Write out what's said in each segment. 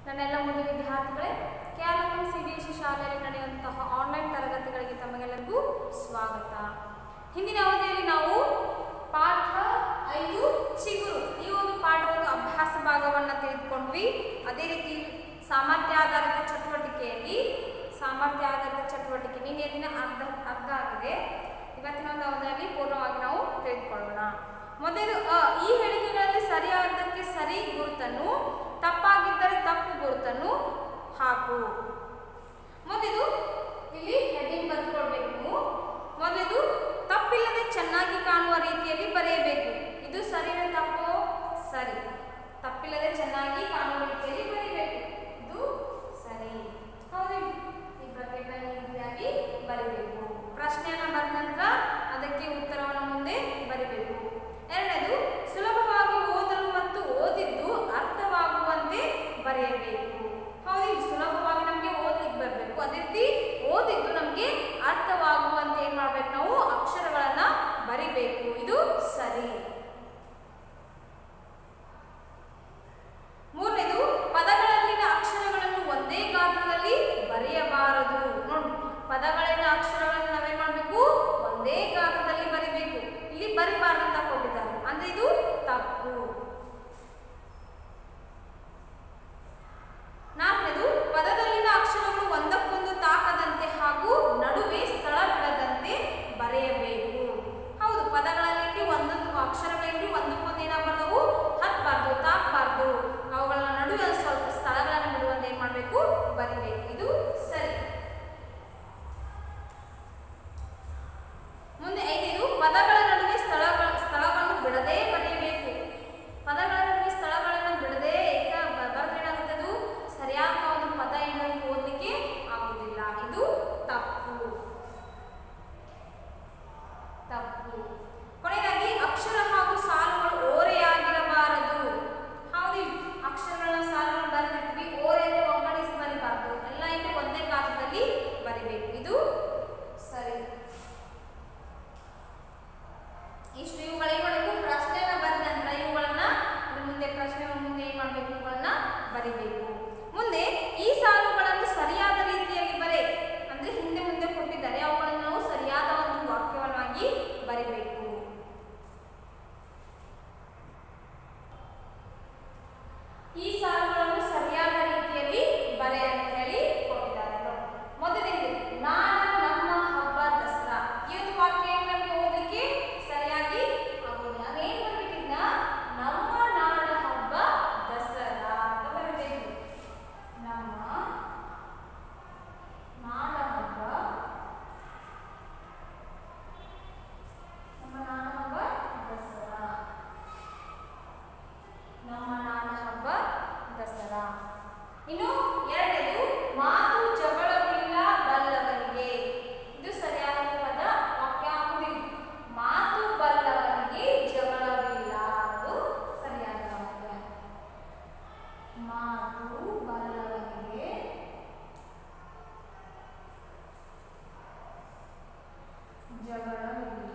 ನನ್ನೆಲ್ಲ ಮುಂದೆ ವಿದ್ಯಾರ್ಥಿಗಳೇ ಕ್ಯಾಲಕಂ ಸಿ ಬಿ ಎಸ್ ಸಿ ಶಾಲೆಯಲ್ಲಿ ನಡೆಯುವಂತಹ ಆನ್ಲೈನ್ ತರಗತಿಗಳಿಗೆ ತಮಗೆಲ್ಲರಿಗೂ ಸ್ವಾಗತ ಹಿಂದಿನ ಅವಧಿಯಲ್ಲಿ ನಾವು ಪಾಠ ಐದು ಚಿಗುರು ಈ ಒಂದು ಪಾಠದ ಅಭ್ಯಾಸ ಭಾಗವನ್ನು ತೆಗೆದುಕೊಂಡ್ವಿ ಅದೇ ರೀತಿ ಸಾಮರ್ಥ್ಯ ಆಧಾರಿತ ಚಟುವಟಿಕೆಯಲ್ಲಿ ಸಾಮರ್ಥ್ಯ ಆಧಾರಿತ ಚಟುವಟಿಕೆ ನಿನ್ನೆ ದಿನ ಅರ್ಧ ಅರ್ಧ ಆಗಿದೆ ಇವತ್ತಿನ ಒಂದು ಅವಧಿಯಲ್ಲಿ ಪೂರ್ಣವಾಗಿ ನಾವು ತೆಗೆದುಕೊಳ್ಳೋಣ ಮೊದಲು ಅ ಈ ಹೇಳಿಕೆಗಳಲ್ಲಿ ಸರಿಯಾದಕ್ಕೆ ಸರಿ ಗುರುತನ್ನು ತಪ್ಪಾಗಿದ್ದರೆ ತಪ್ಪು ಗುರುತನ್ನು ಹಾಕು ಮೊದಲು ಇಲ್ಲಿ ಹೆಡ್ಡಿಂಗ್ ಬರ್ಕೊಳ್ಬೇಕು ನೀವು ಮೊದಲು ತಪ್ಪಿಲ್ಲದೆ ಚೆನ್ನಾಗಿ ಕಾಣುವ ರೀತಿಯಲ್ಲಿ ಬರೆಯಬೇಕು ಇದು ಸರಿನ ತಪ್ಪು ಸರಿ ತಪ್ಪಿಲ್ಲದೆ ಚೆನ್ನಾಗಿ ಕಾಣುವ ರೀತಿಯಲ್ಲಿ ಬರೆಯಬೇಕು ಇದು ಸರಿ ಹೌದು ಈ ಬ್ರಾಕೆಟ್ನ ಈ ರೀತಿಯಾಗಿ ಬರೀಬೇಕು ಪ್ರಶ್ನೆಯನ್ನು ಬರೆದ ನಂತರ ಅದಕ್ಕೆ ಉತ್ತರವನ್ನು ಮುಂದೆ ಬರೀಬೇಕು ಎರಡನೇದು ಸುಲಭವಾಗಿ ಓದಲು ಮತ್ತು ಓದಿದ್ದು ಅರ್ಥವಾಗುವಂತೆ ಬರೆಯಬೇಕು ಹೌದು ಇದು ಸುಲಭವಾಗಿ ನಮಗೆ ಓದ್ಲಿಕ್ಕೆ ಬರಬೇಕು ಅದೇ ರೀತಿ ಓದಿದ್ದು ನಮಗೆ ಅರ್ಥವಾಗುವಂತೆ ಏನು ಮಾಡಬೇಕು ನಾವು ಅಕ್ಷರಗಳನ್ನು ಬರಿಬೇಕು ಇದು ಸರಿ ಮೂರನೇದು ಪದಗಳಲ್ಲಿನ ಅಕ್ಷರಗಳನ್ನು ಒಂದೇ ಗಾತ್ರದಲ್ಲಿ ಬರೆಯಬಾರದು ನೋಡಿ ಪದಗಳಲ್ಲಿನ ಅಕ್ಷರಗಳನ್ನು ನಾವೇನ್ ಮಾಡಬೇಕು ಒಂದೇ ಗಾತ್ರದಲ್ಲಿ ಬರಿಬೇಕು ಇಲ್ಲಿ ಬರಿಬಾರದು ಅಂತ ಕೊಟ್ಟಿದ್ದಾರೆ ಅಂದ್ರೆ ಇದು ತಪ್ಪು ನಾಲ್ಕನೇದು ಪದದಲ್ಲಿನ ಅಕ್ಷರಗಳು ಒಂದಕ್ಕೊಂದು ತಾಕದಂತೆ ಹಾಗೂ ನಡುವೆ ಸ್ಥಳ ಬಿಡದಂತೆ ಬರೆಯಬೇಕು ಹೌದು ಪದಗಳಲ್ಲಿ ಒಂದೊಂದು ಅಕ್ಷರಗಳಲ್ಲಿ ಒಂದಕ್ಕೊಂದು ಏನಾಗಬಾರ್ದವು ಹತ್ಬಾರ್ದು ತಾಕಬಾರ್ದು ಅವುಗಳ ನಡುವೆ ಒಂದ್ ಸ್ವಲ್ಪ ಸ್ಥಳಗಳನ್ನು ಬಿಡುವಂತೆ ಏನ್ ಮಾಡಬೇಕು ಬರಿಬೇಕು ಇದು ಸರಿ ಮುಂದೆ ಐದನೇದು ಪದಗಳ ನಡುವೆ ಸ್ಥಳಗಳ ಸ್ಥಳವನ್ನು ಬಿಡದೇ ಬರೆಯಬೇಕು ಪದಗಳ ನಡುವೆ ಸ್ಥಳಗಳನ್ನು ಬಿಡದೆ ಏಕ ಬರೆದೇನಾಗುತ್ತದು ಸರಿಯಾದ ಒಂದು ಪದ ಏನಾಗಿ ಓದಲಿಕ್ಕೆ ಆಗುವುದಿಲ್ಲ ಇದು ತಪ್ಪು ತಪ್ಪು ಕೊನೆಯದಾಗಿ ಅಕ್ಷರ ಹಾಗೂ ಸಾಲುಗಳು ಓರೆಯಾಗಿರಬಾರದು ಹೌದು ಅಕ್ಷರಗಳನ್ನ ಸಾಲುಗಳನ್ನು ಬರೆದಿರ್ತೀವಿ ಓರೆ ಅಂದ್ರೆ ಒಗ್ಗಡಿಸಿ ಬರಿಬಾರ್ದು ಎಲ್ಲ ಇಲ್ಲಿ ಒಂದೇ ಗಾತ್ರದಲ್ಲಿ ಬರಿಬೇಕು ಇದು ಸರಿ ಇಷ್ಟು ಇವುಗಳು ಏನ್ ಮಾಡಬೇಕು ಪ್ರಶ್ನೆನ ಬರೆದ ನಂತರ ಇವುಗಳನ್ನ ಇದ್ರ ಮುಂದೆ ಪ್ರಶ್ನೆ ಮುಂದೆ ಏನ್ ಮಾಡಬೇಕು ಇವುಗಳನ್ನ ಬರಿಬೇಕು ಮುಂದೆ ಈ ಸಾಲುಗಳನ್ನು ಸರಿಯಾದ ರೀತಿಯಲ್ಲಿ ಬರೆ ಅಂದ್ರೆ ಹಿಂದೆ ಮುಂದೆ ಕೊಟ್ಟಿದ್ದಾರೆ ಅವುಗಳನ್ನು ನಾವು ಸರಿಯಾದ ಒಂದು ವಾಕ್ಯವನ್ನಾಗಿ ಬರಿಬೇಕು ಈ ಸಾಲುಗಳನ್ನು ಸರಿಯಾದ ರೀತಿಯಲ್ಲಿ ಬರೆ ಅಂತ ಹೇಳಿ ಕೊಟ್ಟಿದ್ದಾರೆ ನೋಡಿ. ಮೊದಲನೇದು ನಾಡ ನಮ್ಮ ಹಬ್ಬ ದಸರಾ ಈ ಒಂದು ವಾಕ್ಯ ಏನ್ ನಮಗೆ ಓದಲಿಕ್ಕೆ ಸರಿಯಾಗಿ ಆಗೋದಿಲ್ಲ ಅದೇನ್ ಬರ್ಬೇಕಿದ್ನ ನಮ್ಮ ನಾಡ ಹಬ್ಬ ದಸರಾ ಅಂತ ಬರಬೇಕು ನಮ್ಮ ನಾಡ ಹಬ್ಬ ನಮ್ಮ ನಾಡ ಹಬ್ಬ ದಸರಾ ನಮ್ಮ ನಾಡ ಹಬ್ಬ ದಸರಾ ಇನ್ನು ಎರಡನೇದು ಮಾತು ಜಗಳವಿಲ್ಲ ಬಲ್ಲವರಿಗೆ ಇದು ಸರಿಯಾದ ಪದ ವಾಕ್ಯ ಆಗುವುದಿಲ್ಲ ಮಾತು ಬಲ್ಲವರಿಗೆ ಜಗಳವಿಲ್ಲ ಅದು ಸರಿಯಾದ ವಾಕ್ಯ ಮಾತು ಬಲ್ಲವರಿಗೆ ಜಗಳವಿಲ್ಲ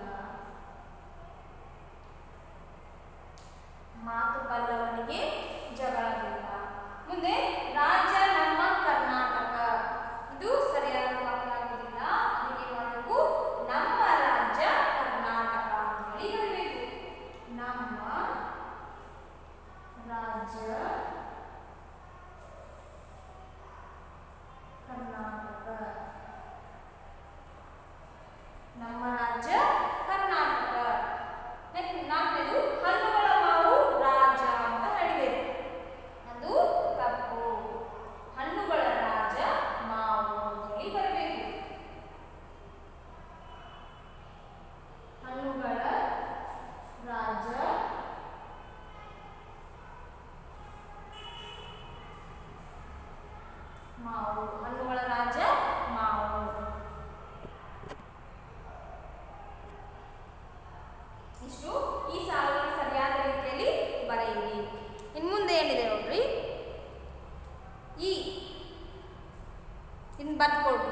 ಮಾತು ಬಲ್ಲವನಿಗೆ ಜಗಳವಿಲ್ಲ ಮುಂದೆ ರಾಜ್ಯ ನಮ್ಮ ಕರ್ನಾಟಕ ಇದು ಸರಿಯಾದ ವಾಕ್ಯ ಆಗುವುದಿಲ್ಲ ಅದಕ್ಕೆ ಮಾಡಬೇಕು ನಮ್ಮ ರಾಜ್ಯ ಕರ್ನಾಟಕ ಅಂತ ಹೇಳಿ ಹೇಳಬೇಕು ನಮ್ಮ ರಾಜ್ಯ ಕರ್ನಾಟಕ ನಮ್ಮ ರಾಜ್ಯ ಕರ್ನಾಟಕ ನೆಕ್ಸ್ಟ್ ನಾಲ್ಕನೇದು ಹಲ್ಲುಗಳ ಮಾವು ರಾಜ ಅಂತ ಹೇಳಿದೆ ಅದು ತಪ್ಪು ಹಣ್ಣುಗಳ ರಾಜ ಮಾವು ಅಂತ ಹೇಳಿ ಬರಬೇಕು ಹಣ್ಣುಗಳ ರಾಜ ಮಾವು ಹಣ್ಣುಗಳ ರಾಜ ಮಾವು ಇಷ್ಟು ಈ ಸಾಲನ್ನು ಸರಿಯಾದ ರೀತಿಯಲ್ಲಿ ಬರೆಯಿರಿ ಇನ್ನು ಮುಂದೆ ಏನಿದೆ ನೋಡ್ರಿ ಈ ಇನ್ನು ಬರ್ಕೊಳ್ರಿ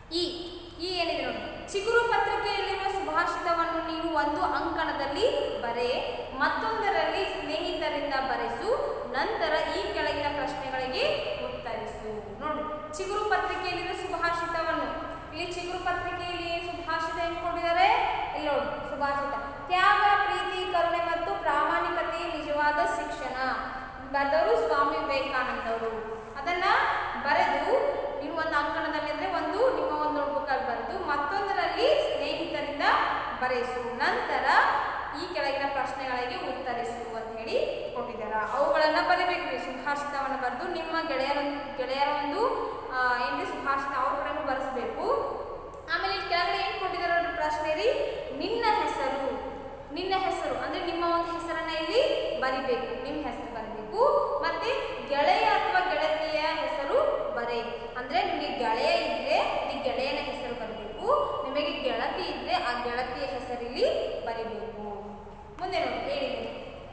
ಈ ಈ ಏನಿದೆ ನೋಡಿ ಚಿಗುರು ಪತ್ರಿಕೆಯಲ್ಲಿರುವ ಸುಭಾಷಿತವನ್ನು ನೀವು ಒಂದು ಅಂಕಣದಲ್ಲಿ ಬರೆ ಮತ್ತೊಂದರಲ್ಲಿ ಸ್ನೇಹಿತರಿಂದ ಬರೆಸು ನಂತರ ಈ ಕೆಳಗಿನ ಪ್ರಶ್ನೆಗಳಿಗೆ ಉತ್ತರಿಸು ನೋಡಿ ಚಿಗುರು ಪತ್ರಿಕೆಯಲ್ಲಿರುವ ಸುಭಾಷಿತವನ್ನು ಇಲ್ಲಿ ಚಿಗುರು ಪತ್ರಿಕೆಯಲ್ಲಿ ಏನು ಸುಭಾಷಿತ ಏನು ಕೊಟ್ಟಿದ್ದಾರೆ ಇಲ್ಲಿ ನೋಡಿ ಸುಭಾಷಿತ ತ್ಯಾಗ ಪ್ರೀತಿ ಕರುಣೆ ಮತ್ತು ಪ್ರಾಮಾಣಿಕತೆ ನಿಜವಾದ ಶಿಕ್ಷಣ ಬರೆದವರು ಸ್ವಾಮಿ ವಿವೇಕಾನಂದವರು ಅದನ್ನ ಬರೆದು ನೀವು ಒಂದು ಅಂಕಣದಲ್ಲಿ ಅಂದ್ರೆ ಒಂದು ನಿಮ್ಮ ಒಂದು ನೋಟ್ಬುಕ್ಕಲ್ಲಿ ಬರೆದು ಮತ್ತೊಂದರಲ್ಲಿ ಸ್ನೇಹಿತರಿಂದ ಬರೆಸು ನಂತರ ಈ ಕೆಳಗಿನ ಪ್ರಶ್ನೆಗಳಿಗೆ ಉತ್ತರಿಸು ಅಂತ ಹೇಳಿ ಕೊಟ್ಟಿದ್ದಾರೆ ಅವುಗಳನ್ನು ಬರೀಬೇಕು ರೀ ಸುಭಾಷಿತವನ್ನು ಬರೆದು ನಿಮ್ಮ ಗೆಳೆಯರ ಗೆಳೆಯರ ಒಂದು ಆ, ಏನ್ರಿ ಸುಭಾಷಿತ ಅವ್ರ ಕಡೆನೂ ಬರೆಸಬೇಕು ಆಮೇಲೆ ಇಲ್ಲಿ ಕೆಳಗಡೆ ಏನು ಕೊಟ್ಟಿದ್ದಾರೆ ನೋಡಿ ಪ್ರಶ್ನೆ ರೀ ನಿನ್ನ ಹೆಸರು ನಿನ್ನ ಹೆಸರು ಅಂದ್ರೆ ನಿಮ್ಮ ಒಂದು ಹೆಸರನ್ನ ಇಲ್ಲಿ ಬರಿಬೇಕು ನಿಮ್ಮ ಹೆಸರು ಬರಬೇಕು ಮತ್ತೆ ಗೆಳೆಯ ಅಥವಾ ಗೆಳತಿಯ ಹೆಸರು ಬರೆ ಅಂದ್ರೆ ನಿಮಗೆ ಗೆಳೆಯ ಇದ್ರೆ ಇಲ್ಲಿ ಗೆಳೆಯನ ಹೆಸರು ಬರಬೇಕು ನಿಮಗೆ ಗೆಳತಿ ಇದ್ರೆ ಆ ಗೆಳತಿಯ ಹೆಸರು ಇಲ್ಲಿ ಬರಿಬೇಕು ಮುಂದೆ ನೋಡಿ ಹೇಳಿದೆ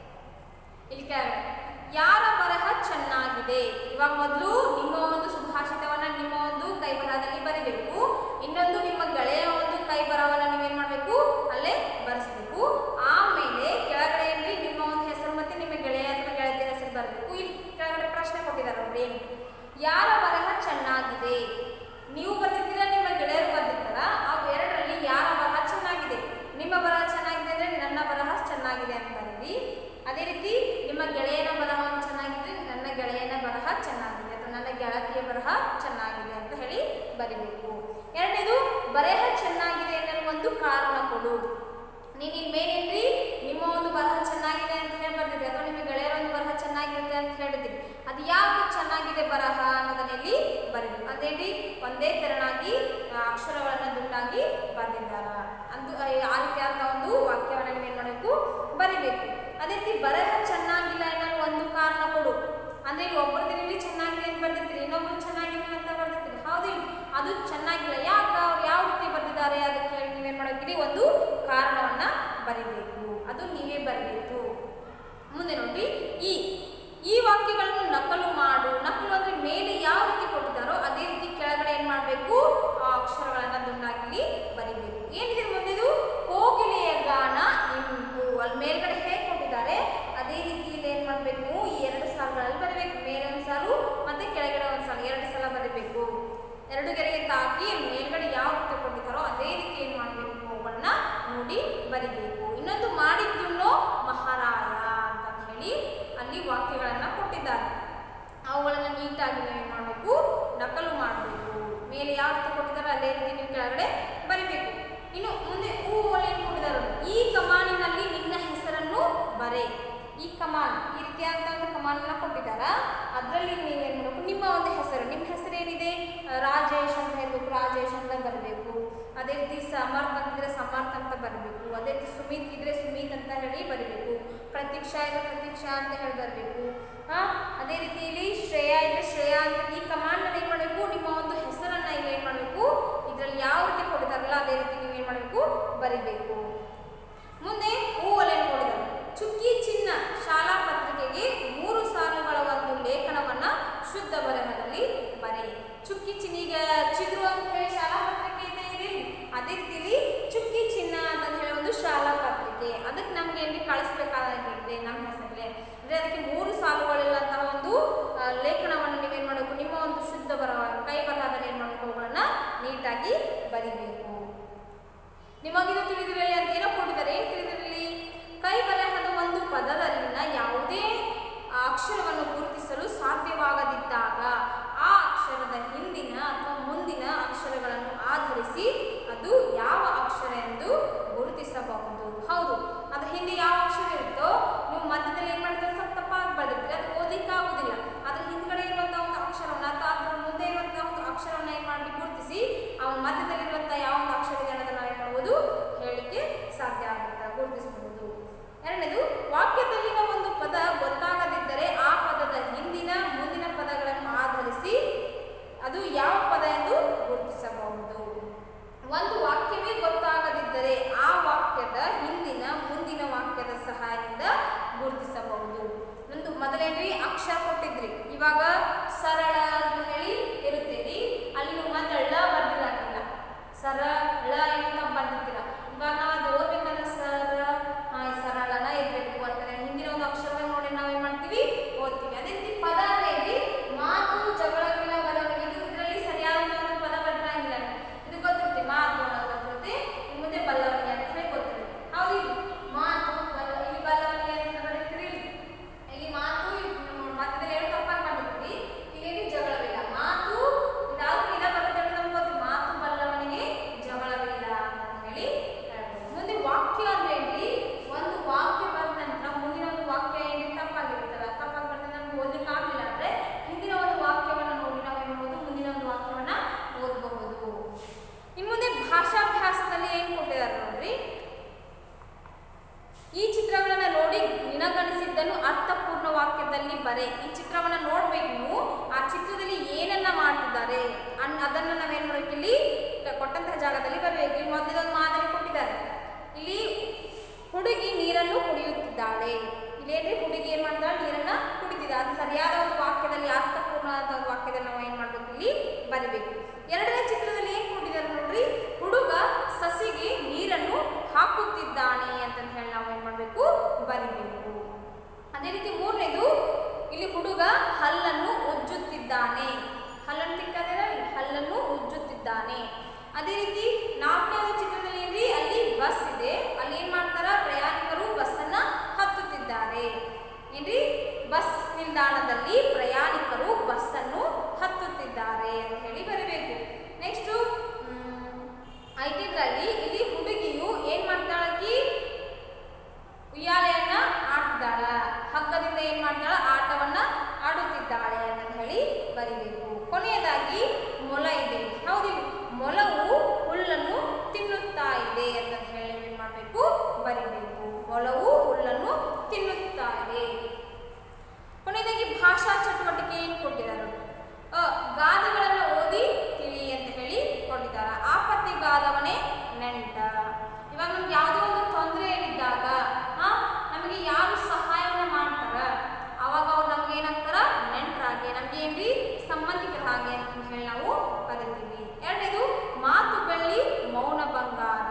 ಇಲ್ಲಿ ಕೆಳಗಡೆ ಯಾರ ಬರಹ ಚೆನ್ನಾಗಿದೆ ಇವಾಗ ಮೊದಲು ನಿಮ್ಮ ಒಂದು ಸುಭಾಷಿತವನ್ನ ನಿಮ್ಮ ಒಂದು ಕೈ ಬರಹದಲ್ಲಿ ಬರಿಬೇಕು ಇನ್ನೊಂದು ನಿಮ್ಮ ಗೆಳೆಯ ಒಂದು ಕೈ ಬರಹವನ್ನ ನೀವೇನ್ ಮಾಡಬೇಕು ಅಲ್ಲೇ ಬರೆಸ್ಬೇಕು ಆಮೇಲೆ ಕೆಳಗಡೆ ಏನ್ರಿ ನಿಮ್ಮ ಒಂದು ಹೆಸರು ಮತ್ತೆ ನಿಮ್ಮ ಗೆಳೆಯ ಅಥವಾ ಗೆಳತಿಯ ಹೆಸರು ಬರಬೇಕು ಇಲ್ಲಿ ಕೆಳಗಡೆ ಪ್ರಶ್ನೆ ಕೊಟ್ಟಿದ್ದಾರೆ ಅವ್ರು ಏನು ಯಾರ ಬರಹ ಚೆನ್ನಾಗಿದೆ ನೀವು ಬರ್ತಿದ್ದೀರಾ ನಿಮ್ಮ ಗೆಳೆಯರು ಬರ್ತಿರ್ತಾರ ಆ ಎರಡರಲ್ಲಿ ಯಾರ ಬರಹ ಚೆನ್ನಾಗಿದೆ ನಿಮ್ಮ ಬರಹ ಚೆನ್ನಾಗಿದೆ ಅಂದ್ರೆ ನನ್ನ ಬರಹ ಚೆನ್ನಾಗಿದೆ ಅಂತ ಬರೀರಿ ಅದೇ ರೀತಿ ನಿಮ್ಮ ಗೆಳೆಯನ ಬರಹ ಒಂದು ಚೆನ್ನಾಗಿದೆ ನನ್ನ ಗೆಳೆಯನ ಬರಹ ಚೆನ್ನಾಗಿದೆ ಅಥವಾ ನನ್ನ ಗೆಳತಿಯ ಬರಹ ಚೆನ್ನಾಗಿದೆ ಅಂತ ಹೇಳಿ ಬರಿಬೇಕು ಎರಡನೇದು ಬರಹ ಚೆನ್ನಾಗಿದೆ ಅನ್ನೋ ಒಂದು ಕಾರಣ ಕೊಡು ನೀನು ಮೇನೇನ್ರಿ ನಿಮ್ಮ ಒಂದು ಬರಹ ಚೆನ್ನಾಗಿದೆ ಅಂತ ಹೇಳಿ ಬರ್ತಿದ್ರಿ ಅಥವಾ ನಿಮ್ಮ ಗೆಳೆಯರ ಒಂದು ಬರಹ ಚೆನ್ನಾಗಿರುತ್ತೆ ಅಂತ ಹೇಳಿದ್ರಿ ಅದು ಯಾಕೆ ಚೆನ್ನಾಗಿದೆ ಬರಹ ಅನ್ನೋದನ್ನ ಇಲ್ಲಿ ಬರೀಬೇಕು ಅದೇನ್ರಿ ಒಂದೇ ತೆರನಾಗಿ ಆ, ಅಕ್ಷರಗಳನ್ನ ದುಂಡಾಗಿ ಬರೆದಿದ್ದಾರ ಅಂದು ಆ ಆ ರೀತಿಯಾದ ಒಂದು ವಾಕ್ಯವನ್ನ ನೀವು ಏನ್ ಮಾಡಬೇಕು ಬರಿಬೇಕು ಅದೇ ರೀತಿ ಬರಹ ಚೆನ್ನಾಗಿಲ್ಲ ಅನ್ನೋ ಒಂದು ಕಾರಣ ಕೊಡು ಅಂದ್ರೆ ಇಲ್ಲಿ ಒಬ್ಬರ ದಿನಲ್ಲಿ ಚೆನ್ನಾಗಿದೆ ಅಂತ ಬರ್ದಿರ್ತೀರಿ ಇನ್ನೊಬ್ರು ಚೆನ್ನಾಗಿಲ್ಲ ಅಂತ ಬರ್ದಿರ್ತೀರಿ ಹೌದಿಲ್ಲ ಅದು ಚೆನ್ನಾಗಿಲ್ಲ ಯಾಕೆ ಅವ್ರು ಯಾವ ರೀತಿ ಬರ್ದಿದ್ದಾರೆ ಅದಕ್ಕೆ ಹೇಳಿ ನೀವೇನ್ ಮಾಡಬೇಕಿರಿ ಒಂದು ಕಾರಣವನ್ನ ಬರಿಬೇಕು ಅದು ನೀವೇ ಬರಬೇಕು ಮುಂದೆ ನೋಡಿ ಈ ಈ ವಾಕ್ಯಗಳನ್ನು ನಕಲು ಮಾಡು ನಕಲು ಅಂದ್ರೆ ಮೇಲೆ ಯಾವ ರೀತಿ ಕೊಟ್ಟಿದ್ದಾರೋ ಅದೇ ರೀತಿ ಕೆಳಗಡೆ ಏನ್ ಮಾಡಬೇಕು ಆ ಅಕ್ಷರಗಳನ್ನ ದುಂಡಾಗಿ ಬರಿಬೇಕು ಏನಿದೆ ಮುಂದೆದು ಕೋಗಿಲೆಯ ಗಾನ ಇಂಪು ಅಲ್ಲಿ ಮೇಲ್ಗಡೆ ಹೇಗೆ ಕೊಟ್ಟಿದ್ದಾರೆ ಅದೇ ರೀತಿ ಇಲ್ಲಿ ಏನ್ ಮಾಡ್ಬೇಕು ನೀವು ಈ ಎರಡು ಸಾಲುಗಳಲ್ಲಿ ಬರಬೇಕು ಮೇಲೆ ಒಂದು ಸಾಲು ಮತ್ತೆ ಕೆಳಗಡೆ ಒಂದು ಸಾಲು ಎರಡು ಸಲ ಬರಬೇಕು ಎರಡು ಗೆರೆಗೆ ತಾಕಿ ಮೇಲ್ಗಡೆ ಯಾವ ರೀತಿ ಕೊಟ್ಟಿದ್ದಾರೋ ಅದೇ ರೀತಿ ಏನ್ ಮಾಡ್ಬೇಕು ನೀವು ಅವುಗಳನ್ನ ನೋಡಿ ಬರಿಬೇಕು ಇನ್ನೊಂದು ಮಾಡಿದ್ದುಣ್ಣೋ ಮಹಾರಾಯ ಅಂತ ಹೇಳಿ ಅಲ್ಲಿ ವಾಕ್ಯಗಳನ್ನ ಕೊಟ್ಟಿದ್ದಾರೆ ಅವುಗಳನ್ನ ನೀಟಾಗಿ ನೀವು ಏನ್ ಮಾಡಬೇಕು ನಕಲು ಮಾಡಬೇಕು ಮೇಲೆ ಯಾವ ರೀತಿ ಕೊಟ್ಟಿದ್ದಾರೆ ಅದೇ ರೀತಿ ನೀವು ಕೆಳಗಡೆ ಬರಿಬೇಕು ಇನ್ನು ಮುಂದೆ ಹೂ ಏನು ಕೊಟ್ಟಿದ್ದಾರೆ ನೋಡಿ. ಈ ಕಮಾನಿನಲ್ಲಿ ನಿನ್ನ ಹೆಸರನ್ನು ಬರೆ ಈ ಕಮಾನ್ ಈ ರೀತಿಯಾದಂಥ ಒಂದು ಕಮಾನನ್ನ ಕೊಟ್ಟಿದ್ದಾರ ಅದರಲ್ಲಿ ನೀವೇನು ಮಾಡಬೇಕು ನಿಮ್ಮ ಒಂದು ಹೆಸರು ನಿಮ್ಮ ಹೆಸರು ಏನಿದೆ ಆ, ರಾಜೇಶ್ ಅಂತ ಹೇಳ್ಬೇಕು ರಾಜೇಶ್ ಅಂತ ಬರಬೇಕು ಅದೇ ರೀತಿ ಸಮರ್ಥ ಅಂತಿದ್ರೆ ಸಮರ್ಥ ಅಂತ ಬರಬೇಕು ಅದೇ ರೀತಿ ಸುಮಿತ್ ಇದ್ರೆ ಸುಮಿತ್ ಅಂತ ಹೇಳಿ ಬರಬೇಕು ಪ್ರತೀಕ್ಷಾ ಇದ್ರೆ ಪ್ರತೀಕ್ಷಾ ಅಂತ ಹೇಳಿ ಬರಬೇಕು ಹಾ ಅದೇ ರೀತಿ ಇಲ್ಲಿ ಶ್ರೇಯಾ ಇದ್ರೆ ಶ್ರೇಯಾ ಅಂತ ಈ ಕಮಾಂಡ್ನಲ್ಲಿ ಏನು ಮಾಡಬೇಕು ನಿಮ್ಮ ಒಂದು ಹೆಸರನ್ನ ಇಲ್ಲಿ ಏನು ಮಾಡಬೇಕು ಇದರಲ್ಲಿ ಯಾವ ರೀತಿ ಕೊಟ್ಟಿದ್ದಾರಲ್ಲ ಅದೇ ರೀತಿ ನೀವು ಏನು ಮಾಡಬೇಕು ಬರಿಬೇಕು ಮುಂದೆ ಹೂವಲೆಯನ್ನು ಕೊಡಿದರು ಚುಕ್ಕಿ ಚಿನ್ನ ಶಾಲಾ ಪತ್ರಿಕೆಗೆ ಮೂರು ಸಾಲುಗಳ ಒಂದು ಲೇಖನವನ್ನ ಶುದ್ಧ ಬರಹದಲ್ಲಿ ಬರೆ ಚುಕ್ಕಿ ಚಿನ್ನಿಗ ಚಿಗುರು ಅಂತ ಹೇಳಿ ಶಾಲಾ ಪತ್ರಿಕೆ ಇದೆ ಇದೆ ಅದೇ ರೀತಿಲಿ ಚುಕ್ಕಿ ಚಿನ್ನ ಅಂತ ಹೇಳಿ ಒಂದು ಶಾಲಾ ಪತ್ರಿಕೆ ಅದಕ್ಕೆ ನಮ್ಗೆ ಏನ್ರಿ ಕಳಿಸ್ಬೇಕಾಗಿದೆ ನಮ್ಮ ಹೆಸರಲ್ಲೇ ಅಂದ್ರೆ ಅದಕ್ಕೆ ಮೂರು ಸಾಲುಗಳಿಲ್ಲಂತಹ ಒಂದು ಆ, ಲೇಖನವನ್ನು ನೀವೇನ್ ಮಾಡಬೇಕು ನಿಮ್ಮ ಒಂದು ಶುದ್ಧ ಬರಹ ಕೈ ಬರಹದಲ್ಲಿ ಏನ್ ಮಾಡಬೇಕು ಅವುಗಳನ್ನ ನೀಟಾಗಿ ಬರಿಬೇಕು ನಿಮಗಿದು ತಿಳಿದಿರಲಿ ಅಂತ ಏನೋ ಕೊಟ್ಟಿದ್ದಾರೆ ಏನು ತಿಳಿದಿರಲಿ ಕೈ ಬರಹದ ಒಂದು ಪದದಲ್ಲಿನ ಯಾವುದೇ ಆ ಅಕ್ಷರವನ್ನು ಗುರುತಿಸಲು ಸಾಧ್ಯವಾಗದಿದ್ದಾಗ ಆ ಅಕ್ಷರದ ಹಿಂದಿನ ಅಥವಾ ಮುಂದಿನ ಅಕ್ಷರಗಳನ್ನು ಆಧರಿಸಿ ಅದು ಯಾವ ಅಕ್ಷರ ಎಂದು ಗುರುತಿಸಬಹುದು ಹೌದು ಅದು ಹಿಂದೆ ಯಾವ ಅಕ್ಷರ ಇರುತ್ತೋ ನೀವು ಮಧ್ಯದಲ್ಲಿ ಏನು ಮಾಡ್ತೀರ ಸ್ವಲ್ಪ ತಪ್ಪಾಗಿ ಬರೆದಿರ್ತೀರಿ ಅದು ಓದಲಿಕ್ಕೆ ಆಗೋದಿಲ್ಲ ಅದ್ರ ಹಿಂದ್ಗಡೆ ಇರುವಂತಹ ಒಂದು ಅಕ್ಷರವನ್ನು ಅಥವಾ ಅದ್ರ ಮುಂದೆ ಇರುವಂತಹ ಒಂದು ಅಕ್ಷರವನ್ನು ಏನು ಮಾಡಿ ಗುರುತಿಸಿ ಆ ಮಧ್ಯದಲ್ಲಿರುವಂತಹ ಯಾವ ಒಂದು ಅಕ್ಷರ ಇದೆ ಅನ್ನೋದನ್ನ ನಾವು ಏನು ಮಾಡ್ಬೋದು ಹೇಳಲಿಕ್ಕೆ ಸಾಧ್ಯ ಆಗುತ್ತೆ ಗುರುತಿಸಬಹುದು ಎರಡನೇದು ವಾಕ್ಯದಲ್ಲಿನ ಒಂದು ಪದ ಗೊತ್ತಾಗದಿದ್ದರೆ ಆ ಪದದ ಹಿಂದಿನ ಮುಂದಿನ ಪದಗಳನ್ನು ಆಧರಿಸಿ ಅದು ಯಾವ ಪದ ಎಂದು ಗುರುತಿಸಬಹುದು ಒಂದು ವಾಕ್ಯವೇ ಗೊತ್ತಾಗದಿದ್ದರೆ ಆ ವಾಕ್ಯದ ಹಿಂದಿನ ಮುಂದಿನ ವಾಕ್ಯದ ಸಹಾಯದಿಂದ ಗುರುತಿಸಬಹುದು ಒಂದು ಮೊದಲೇನ್ರಿ ಅಕ್ಷರ ಕೊಟ್ಟಿದ್ರಿ ಇವಾಗ ಸರಳ ಅಂತ ಹೇಳಿ ಇರುತ್ತೇರಿ ಅಲ್ಲಿ ನೀವು ಮತ್ತೆ ಳ ಬರ್ದಿರಂಗಿಲ್ಲ ಸರಳ ಏನಂತ ಬಂದಿರ್ತೀರ ಇವಾಗ ನಾವು ಅದು ಓದ್ಬೇಕಂದ್ರೆ ಸರ ಹಾ, ಈ ಸರಳನ ಇರಬೇಕು ಅಂತಾರೆ ಹಿಂದಿನ ಒಂದು ಅಕ್ಷರದಾಗ ನೋಡಿ ನಾವು ಏನು ಮಾಡ್ತೀವಿ ಓದ್ತೀವಿ ಅದೇ ರೀತಿ ಪದ ಅಂದ್ರೆ ಮಾತು ಜಗಳವಿಲ್ಲ ಬರವಣಿಗೆ ಇದು ಇದರಲ್ಲಿ ಸರಿಯಾದ ಒಂದು ಪದ ಬದಲಾಗಿಲ್ಲ ಇದು ಗೊತ್ತಿರುತ್ತೆ ಮಾತು ಅನ್ನೋದು ಗೊತ್ತಿರುತ್ತೆ ಇನ್ನು ಮುಂದೆ ಬಲ್ಲವನಿಗೆ ಅಂತ ಹೇಳಿ ಗೊತ್ತಿರುತ್ತೆ ಹೌದು ಇದು ಮಾತು ಬಲ್ಲ ಇಲ್ಲಿ ಬಲ್ಲವನಿಗೆ ಅಂತ ಬರೀತೀರಿ ಇಲ್ಲಿ ಮಾತು ಮಧ್ಯದಲ್ಲಿ ಎರಡು ತಪ್ಪಾಗಿ ಮಾಡಿರ್ತೀರಿ ಇಲ್ಲಿ ಜಗಳವಿಲ್ಲ ಮಾತು ಇದಾದ್ರೂ ಇದ ಬರುತ್ತೆ ಅಂತ ನಮ್ಗೆ ಗೊತ್ತು ಮಾತು ಬಲ್ಲವನಿಗೆ ಜಗಳವಿಲ್ಲ ಅಂತ ಹೇಳಿ ಹೇಳ್ಬೋದು ಮುಂದೆ ವಾಕ್ಯ ಅಂದ್ರೆ ಏನ್ರಿ ಒಂದು ವಾಕ್ಯ ಬಂದ ನಂತರ ಮುಂದಿನ ಒಂದು ವಾಕ್ಯ ಏನ್ರಿ ತಪ್ಪಾಗಿರುತ್ತಲ್ಲ ತಪ್ಪಾಗಿ ಬಂದ್ರೆ ನಮ್ಗೆ ಓದಲಿಕ್ಕೆ ಆಗಲಿಲ್ಲ ಅಂದ್ರೆ ಹಿಂದಿನ ಒಂದು ವಾಕ್ಯವನ್ನ ನೋಡಿ ನಾವು ಏನು ಮಾಡ್ಬೋದು ಮುಂದಿನ ಒಂದು ವಾಕ್ಯವನ್ನ ಓದಬಹುದು ಇನ್ನು ಮುಂದೆ ಭಾಷಾಭ್ಯಾಸದಲ್ಲಿ ಏನು ಕೊಟ್ಟಿದ್ದಾರೆ ನೋಡ್ರಿ ಈ ಚಿತ್ರಗಳನ್ನ ನೋಡಿ ನಿನಗನಿಸಿದ್ದನ್ನು ಅರ್ಥಪೂರ್ಣ ವಾಕ್ಯದಲ್ಲಿ ಬರೆ ಈ ಚಿತ್ರವನ್ನ ನೋಡ್ಬೇಕು ನೀವು ಆ ಚಿತ್ರದಲ್ಲಿ ಏನನ್ನ ಮಾಡ್ತಿದ್ದಾರೆ ಅನ್ ಅದನ್ನ ನಾವೇನ್ ಮಾಡ್ಬೇಕು ಇಲ್ಲಿ ಕ- ಕೊಟ್ಟಂತಹ ಜಾಗದಲ್ಲಿ ಬರಬೇಕು ಇಲ್ಲಿ ಮೊದಲದೊಂದು ಮಾದರಿ ಕೊಟ್ಟಿದ್ದಾರೆ ಇಲ್ಲಿ ಹುಡುಗಿ ನೀರನ್ನು ಕುಡಿಯುತ್ತಿದ್ದಾಳೆ ಇಲ್ಲೇನ್ರಿ ಹುಡುಗಿ ಏನ್ ಮಾಡ್ತಾಳೆ ನೀರನ್ನ ಕುಡಿತಿದ್ದಾಳೆ ಅದು ಸರಿಯಾದ ಒಂದು ವಾಕ್ಯದಲ್ಲಿ ಅರ್ಥಪೂರ್ಣವಾದ ಒಂದು ವಾಕ್ಯದಲ್ಲಿ ನಾವು ಏನ್ ಮಾಡ್ಬೇಕು ಇಲ್ಲಿ ಬರಿಬೇಕು ಎರಡನೇ ಚಿತ್ರದಲ್ಲಿ ಏನ್ ಕೊಟ್ಟಿದ್ದಾರೆ ನೋಡ್ರಿ ಹುಡುಗ ಸಸಿಗೆ ನೀರನ್ನು ಹಾಕುತ್ತಿದ್ದಾನೆ ಅಂತ ಹೇಳಿ ನಾವು ಏನ್ ಮಾಡ್ಬೇಕು ಬರಿಬೇಕು ಅದೇ ರೀತಿ ಮೂರನೇದು ಇಲ್ಲಿ ಹುಡುಗ ಹಲ್ಲನ್ನು ಉಜ್ಜುತ್ತಿದ್ದಾನೆ ಹಲ್ಲನ್ನು ತಿಕ್ಕದಿಲ್ಲ ಹಲ್ಲನ್ನು ಉಜ್ಜುತ್ತಿದ್ದಾನೆ ಅದೇ ರೀತಿ ನಾಲ್ಕನೇ ಒಂದು ಚಿತ್ರದಲ್ಲಿ ಏನ್ರಿ ಅಲ್ಲಿ ಬಸ್ ಇದೆ ಅಲ್ಲಿ ಏನ್ ಮಾಡ್ತಾರ ಪ್ರಯಾಣಿಕರು ಬಸ್ಸನ್ನ ಹತ್ತುತ್ತಿದ್ದಾರೆ ಏನ್ರಿ ಬಸ್ ನಿಲ್ದಾಣದಲ್ಲಿ ಪ್ರಯಾಣಿಕರು ಬಸ್ಸನ್ನು ಹತ್ತುತ್ತಿದ್ದಾರೆ ಅಂತ ಹೇಳಿ ಬರಬೇಕು ನೆಕ್ಸ್ಟ್ ಐದನೇದ್ರಲ್ಲಿ ಇಲ್ಲಿ ಹುಡುಗಿಯು ಏನ್ ಮಾಡ್ತಾಳಕಿ ಉಯ್ಯಾಲೆಯನ್ನ ಆಡ್ತಿದ್ದಾಳ ಹಗ್ಗದಿಂದ ಏನ್ ಮಾಡ್ತಾಳ ಆಟವನ್ನ ಆಡುತ್ತಿದ್ದಾಳೆ ಅಂತ ಹೇಳಿ ಬರಿಬೇಕು ಕೊನೆಯದಾಗಿ ಮೊಲ ಇದೆ ಹೌದಿಲ್ಲ ಮೊಲವು ಹುಲ್ಲನ್ನು ತಿನ್ನುತ್ತಾ ಇದೆ ಅಂತ ಹೇಳಿ ಏನ್ ಮಾಡಬೇಕು ಬರಿಬೇಕು ಮೊಲವು ಹುಲ್ಲನ್ನು ತಿನ್ನುತ್ತಾ ಇದೆ ಕೊನೆಯದಾಗಿ ಭಾಷಾ ಚಟುವಟಿಕೆ ಏನು ಕೊಟ್ಟಿದ್ದಾರೆ ಅ, ಗಾದೆಗಳನ್ನು ಓದಿ ತಿಳಿ ಅಂತ ಹೇಳಿ ಕೊಟ್ಟಿದ್ದಾರೆ ಆಪತ್ತಿಗಾದವನೇ ನೆಂಟ ಇವಾಗ ನಮ್ಗೆ ಯಾವುದೋ ಒಂದು ತೊಂದರೆಯಲ್ಲಿದ್ದಾಗ ಹಾ ನಮಗೆ ಯಾರು ಸಹಾಯವನ್ನು ಮಾಡ್ತಾರ ಅವಾಗ ಅವ್ರು ನಮ್ಗೆ ಏನಾಗ್ತಾರ ನೆಂಟರಾಗಿ ನಮ್ಗೆ ಏನ್ರಿ ಸಂಬಂಧಿಕರ ಹಾಗೆ ಅಂತ ಹೇಳಿ ನಾವು ಕರಿತೀವಿ ಎರಡನೇದು ಮಾತು ಬೆಳ್ಳಿ ಮೌನ ಬಂಗಾರ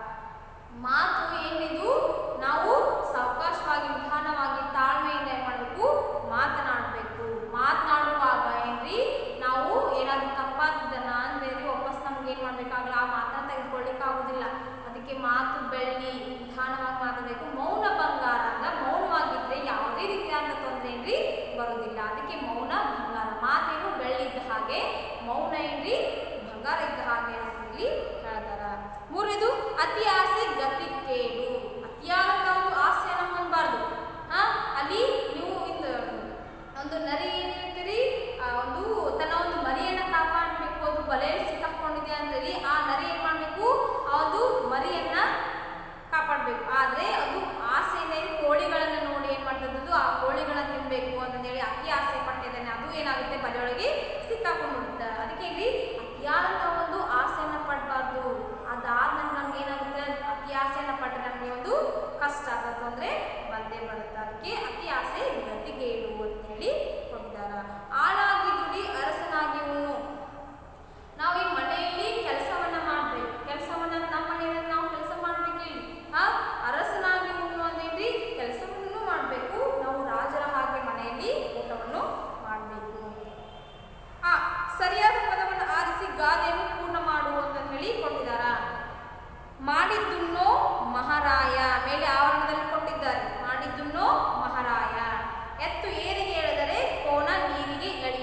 ಮಾತು ಏನಿದು ನಾವು ಸಾವಕಾಶವಾಗಿ ನಿಧಾನವಾಗಿ ತಾಳ್ಮೆಯಿಂದ ಏನ್ ಮಾಡಬೇಕು ಮಾತನಾಡಬೇಕು ಮಾತನಾಡುವಾಗ ಏನ್ರಿ ನಾವು ಏನಾದ್ರೂ ತಪ್ಪಾದನ್ನ ಅಂದ್ರೆ ವಾಪಸ್ ನಮ್ಗೆ ಏನ್ ಮಾಡ್ಬೇಕಾಗಲ್ಲ ಆ ಮಾತನ್ನ ತೆಗೆದುಕೊಳ್ಳಿಕ್ಕೆ ಆಗುದಿಲ್ಲ ಅದಕ್ಕೆ ಮಾತು ಬೆಳ್ಳಿ ನಿಧಾನವಾಗಿ ಮಾತಾಡಬೇಕು ಮೌನ ಬಂಗಾರ ಅಂದ್ರೆ ಮೌನವಾಗಿದ್ರೆ ಯಾವುದೇ ರೀತಿಯಾದ ತೊಂದರೆ ಏನ್ರಿ ಬರುವುದಿಲ್ಲ ಅದಕ್ಕೆ ಮೌನ ಬಂಗಾರ ಮಾತೇನು ಬೆಳ್ಳಿ ಇದ್ದ ಹಾಗೆ ಮೌನ ಏನ್ರಿ ಬಂಗಾರ ಇದ್ದ ಹಾಗೆ ಅಂತ ಹೇಳಿ ಹೇಳ್ತಾರ ಮೂರನೇದು ಅತಿ ಆಸೆ ಗತಿ ಕೇಡು ಅತಿಯಾದಂತ ಒಂದು ಆಸೆಯನ್ನ ಹೊಂದಬಾರ್ದು ಹಾ ಅಲ್ಲಿ ನೀವು ಇಂದ ಒಂದು ನರಿ ಏನಿರ್ತೀರಿ ಆ ಒಂದು ತನ್ನ ಒಂದು ಮರಿಯನ್ನ ಕಾಪಾಡಬೇಕು ಅದು ಬಲೆಯಲ್ಲಿ ಸಿಕ್ಕಾಕೊಂಡಿದೆ ಅಂತೇಳಿ ಆ ನರಿ ಏನ್ ಮಾಡ್ಬೇಕು ಆ ಒಂದು ಮರಿಯನ್ನ ಕಾಪಾಡಬೇಕು ಆದ್ರೆ ಅದು ಆಸೆಯಿಂದ ಏನು ಕೋಳಿಗಳನ್ನ ನೋಡಿ ಏನ್ ಮಾಡ್ತದ್ದು ಆ ಕೋಳಿಗಳನ್ನ ತಿನ್ಬೇಕು ಅಂತಂದೇಳಿ ಅತಿ ಆಸೆ ಪಟ್ಟಿದ್ದಾನೆ ಅದು ಏನಾಗುತ್ತೆ ಬಲೆಯೊಳಗೆ ಸಿಕ್ಕಾಕೊಂಡ್ಬಿಡುತ್ತೆ ಅದಕ್ಕೆ ಇಲ್ಲಿ ಅತಿಯಾದಂತ ಒಂದು ಆಸೆಯನ್ನ ಪಡಬಾರ್ದು ಅದಾದ ನಂತರ ನಮ್ಗೆ ಏನಾಗುತ್ತೆ ಅತಿ ಆಸೆಯನ್ನ ಪಟ್ಟರೆ ನಮಗೆ ಒಂದು ಕಷ್ಟ ಆಗೋ ತೊಂದರೆ ಬಂದೇ ಬರುತ್ತೆ ಅದಕ್ಕೆ ಅತಿ ಆಸೆ ಗತಿಗೇಡು ಅಂತ ಹೇಳಿ ಕೊಟ್ಟಿದ್ದಾರ ಆಳಾಗಿ ದುಡಿ ಅರಸನಾಗಿ ಉಣ್ಣು ನಾವು ಈ ಮನೆಯಲ್ಲಿ ಕೆಲಸವನ್ನ ಮಾಡ್ಬೇಕು ಕೆಲಸವನ್ನ ನಮ್ಮ ಮನೆಯಲ್ಲಿ ನಾವು ಕೆಲಸ ಮಾಡ್ಬೇಕು ಇಲ್ಲಿ ಆ ಅರಸನಾಗಿ ಉಣ್ಣು ಅಂದೇನ್ರಿ ಕೆಲಸವನ್ನು ಮಾಡಬೇಕು ನಾವು ರಾಜರ ಹಾಗೆ ಮನೆಯಲ್ಲಿ ಊಟವನ್ನು ಮಾಡಬೇಕು ಆ ಸರಿಯಾದ ಪದವನ್ನು ಆರಿಸಿ ಗಾದೆಯನ್ನು ಪೂರ್ಣ ಮಾಡು ಅಂತ ಹೇಳಿ ಕೊಟ್ಟಿದ್ದಾರ ಮಾಡಿದ್ದುನ್ನೋ ಮಹಾರಾಯ ಮೇಲೆ ಆವರಣದಲ್ಲಿ ಕೊಟ್ಟಿದ್ದಾರೆ ಮಾಡಿದ್ದುನ್ನೋ ಮಹಾರಾಯ ಎತ್ತು ಏರಿಗೆ ಎಳೆದರೆ ಕೋನ ನೀರಿಗೆ ಎಳಿ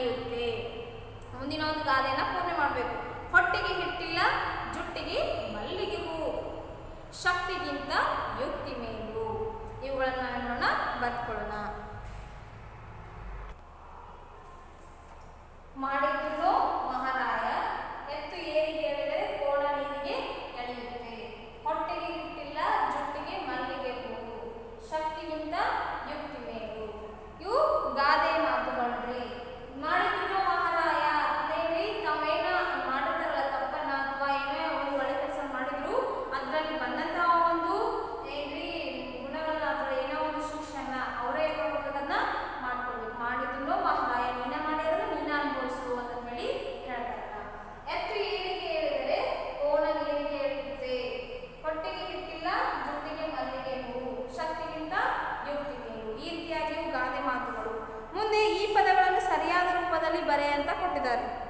ಬರೆ ಅಂತ ಕೊಟ್ಟಿದ್ದಾರೆ